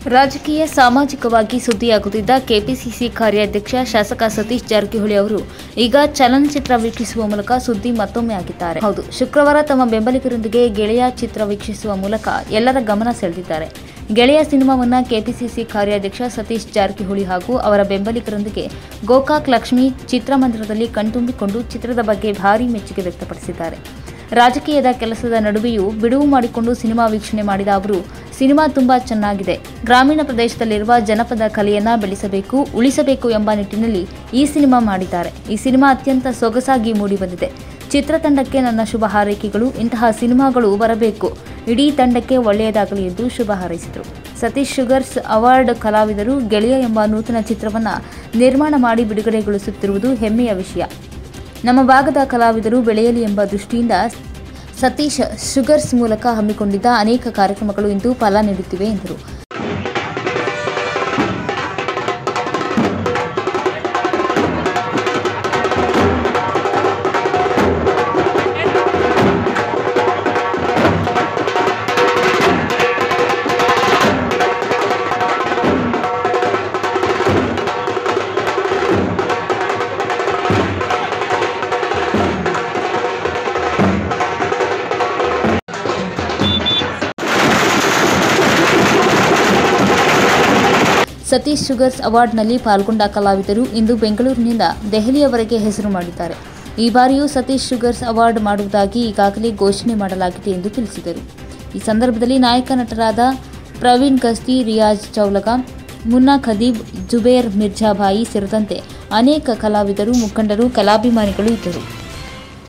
ರಾಜಕೀಯ ಸಾಮಾಜಿಕವಾಗಿ ಸುದ್ದಿಯಾಗುತ್ತಿದ್ದ ಕೆಪಿಸಿಸಿ ಕಾರ್ಯಾಧ್ಯಕ್ಷ ಶಾಸಕ ಸತೀಶ್ ಜಾರಕಿಹೊಳಿ ಅವರು ಈಗ ಚಲನಚಿತ್ರ ವೀಕ್ಷಿಸುವ ಮೂಲಕ ಸುದ್ದಿ ಮತ್ತೊಮ್ಮೆ ಆಗಿದ್ದಾರೆ ಹೌದು ಶುಕ್ರವಾರ ತಮ್ಮ ಬೆಂಬಲಿಗರೊಂದಿಗೆ ಗೆಳೆಯ ಚಿತ್ರ ವೀಕ್ಷಿಸುವ ಮೂಲಕ ಎಲ್ಲರ ಗಮನ ಸೆಳೆದಿದ್ದಾರೆ ಗೆಳೆಯ ಸಿನಿಮಾವನ್ನ ಕೆಪಿಸಿಸಿ ಕಾರ್ಯಾಧ್ಯಕ್ಷ ಸತೀಶ್ ಜಾರಕಿಹೊಳಿ ಹಾಗೂ ಅವರ ಬೆಂಬಲಿಗರೊಂದಿಗೆ ಗೋಕಾಕ್ ಲಕ್ಷ್ಮಿ ಚಿತ್ರಮಂದಿರದಲ್ಲಿ ಕಣ್ತುಂಬಿಕೊಂಡು ಚಿತ್ರದ ಬಗ್ಗೆ ಭಾರೀ ಮೆಚ್ಚುಗೆ ವ್ಯಕ್ತಪಡಿಸಿದ್ದಾರೆ ರಾಜಕೀಯದ ಕೆಲಸದ ನಡುವೆಯೂ ಬಿಡುವು ಮಾಡಿಕೊಂಡು ಸಿನಿಮಾ ವೀಕ್ಷಣೆ ಮಾಡಿದ ಅವರು ಸಿನಿಮಾ ತುಂಬಾ ಚೆನ್ನಾಗಿದೆ ಗ್ರಾಮೀಣ ಪ್ರದೇಶದಲ್ಲಿರುವ ಜನಪದ ಕಲೆಯನ್ನ ಬೆಳೆಸಬೇಕು ಉಳಿಸಬೇಕು ಎಂಬ ನಿಟ್ಟಿನಲ್ಲಿ ಈ ಸಿನಿಮಾ ಮಾಡಿದ್ದಾರೆ ಈ ಸಿನಿಮಾ ಅತ್ಯಂತ ಸೊಗಸಾಗಿ ಮೂಡಿಬಂದಿದೆ ಚಿತ್ರತಂಡಕ್ಕೆ ನನ್ನ ಶುಭ ಹಾರೈಕೆಗಳು ಇಂತಹ ಸಿನಿಮಾಗಳು ಬರಬೇಕು ಇಡೀ ತಂಡಕ್ಕೆ ಒಳ್ಳೆಯದಾಗಲಿ ಎಂದು ಶುಭ ಹಾರೈಸಿದರು ಸತೀಶ್ ಶುಗರ್ಸ್ ಅವಾರ್ಡ್ ಕಲಾವಿದರು ಗೆಳೆಯ ಎಂಬ ನೂತನ ಚಿತ್ರವನ್ನ ನಿರ್ಮಾಣ ಮಾಡಿ ಬಿಡುಗಡೆಗೊಳಿಸುತ್ತಿರುವುದು ಹೆಮ್ಮೆಯ ವಿಷಯ ನಮ್ಮ ಭಾಗದ ಕಲಾವಿದರು ಬೆಳೆಯಲಿ ಎಂಬ ದೃಷ್ಟಿಯಿಂದ ಸತೀಶ್ ಶುಗರ್ಸ್ ಮೂಲಕ ಹಮ್ಮಿಕೊಂಡಿದ್ದ ಅನೇಕ ಕಾರ್ಯಕ್ರಮಗಳು ಇಂದು ಫಲ ನೀಡುತ್ತಿವೆ ಎಂದರು ಸತೀಶ್ ಶುಗರ್ಸ್ ಅವಾರ್ಡ್ನಲ್ಲಿ ಪಾಲ್ಗೊಂಡ ಕಲಾವಿದರು ಇಂದು ಬೆಂಗಳೂರಿನಿಂದ ದೆಹಲಿಯವರೆಗೆ ಹೆಸರು ಮಾಡಿದ್ದಾರೆ ಈ ಬಾರಿಯೂ ಸತೀಶ್ ಶುಗರ್ಸ್ ಅವಾರ್ಡ್ ಮಾಡುವುದಾಗಿ ಈಗಾಗಲೇ ಘೋಷಣೆ ಮಾಡಲಾಗಿದೆ ಎಂದು ತಿಳಿಸಿದರು ಈ ಸಂದರ್ಭದಲ್ಲಿ ನಾಯಕ ನಟರಾದ ಪ್ರವೀಣ್ ಗಸ್ತಿ ರಿಯಾಜ್ ಚೌಲಗ ಮುನ್ನಾ ಖದೀಬ್ ಜುಬೇರ್ ಮಿರ್ಜಾಭಾಯಿ ಸೇರಿದಂತೆ ಅನೇಕ ಕಲಾವಿದರು ಮುಖಂಡರು ಕಲಾಭಿಮಾನಿಗಳು ಇದ್ದರು